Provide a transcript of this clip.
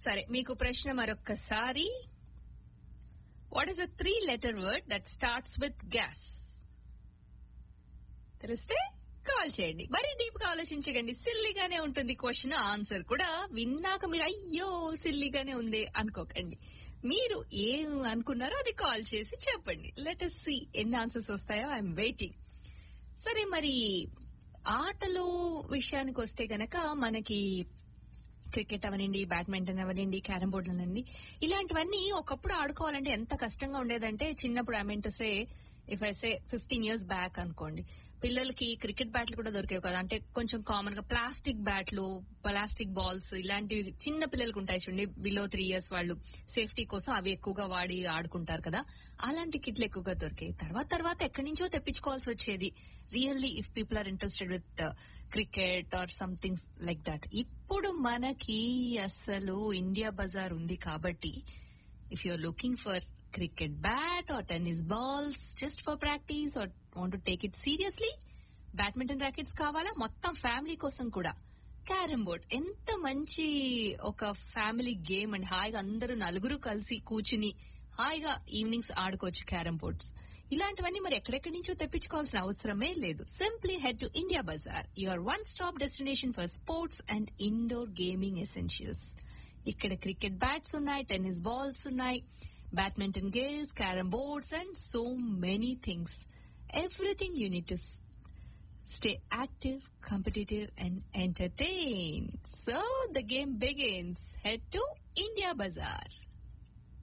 సరే మీకు ప్రశ్న మరొక్కసారి what is a three letter word that starts with gas తెలిస్తే కాల్ చేయండి మరి డీప్ గా ఆలోచించకండి సిల్లీగానే ఉంటుంది క్వశ్చన్ ఆన్సర్ కూడా విన్నాక మీరు అయ్యో సిల్లీగానే ఉంది అనుకోకండి మీరు ఏం అనుకున్నారో అది కాల్ చేసి చెప్పండి లెట్ అస్ సి ఎన్ని ఆన్సర్స్ వస్తాయో ఐఎమ్ వెయిటింగ్ సరే మరి ఆటలో విషయానికి వస్తే గనక మనకి క్రికెట్ అవనండి బ్యాడ్మింటన్ అవనండి క్యారం బోర్డ్ అనండి ఇలాంటివన్నీ ఒకప్పుడు ఆడుకోవాలంటే ఎంత కష్టంగా ఉండేదంటే చిన్నప్పుడు I mean to say if I say fifteen years back అనుకోండి పిల్లలకి క్రికెట్ బ్యాట్లు కూడా దొరికేవి కదా అంటే కొంచెం కామన్ గా ప్లాస్టిక్ బ్యాట్లు ప్లాస్టిక్ బాల్స్ ఇలాంటివి చిన్న పిల్లలకు ఉంటాయి చూడండి బిలో త్రీ ఇయర్స్ వాళ్ళు సేఫ్టీ కోసం అవి ఎక్కువగా వాడి ఆడుకుంటారు కదా అలాంటి కిట్లు ఎక్కువగా దొరికాయి తర్వాత తర్వాత ఎక్కడి నుంచో తెప్పించుకోవాల్సి వచ్చేది really if people are interested with cricket or something like that ఇప్పుడు మనకి అసలు ఇండియా బజార్ ఉంది కాబట్టి if you're looking for cricket bat or tennis balls just for practice or want take it seriously badminton rackets కావాలా మొత్తం family కోసం కూడా carrom board ఎంత మంచి ఒక ఫ్యామిలీ గేమ్ అండ్ హాయిగా అందరూ నలుగురు కలిసి కూర్చుని హాయిగా ఈవినింగ్స్ ఆడుకోవచ్చు క్యారమ్ బోర్డ్స్ ఇలాంటివన్నీ మరి ఎక్కడెక్కడి నుంచో తెప్పించుకోవాల్సిన అవసరమే లేదు simply head to India bazaar your one stop destination for sports and indoor gaming essentials ఇక్కడ క్రికెట్ బ్యాట్స్ ఉన్నాయి టెన్నిస్ బాల్స్ ఉన్నాయి badminton games carrom boards and so many things everything you need to stay active, competitive, and entertained. So the game begins. Head to India Bazaar.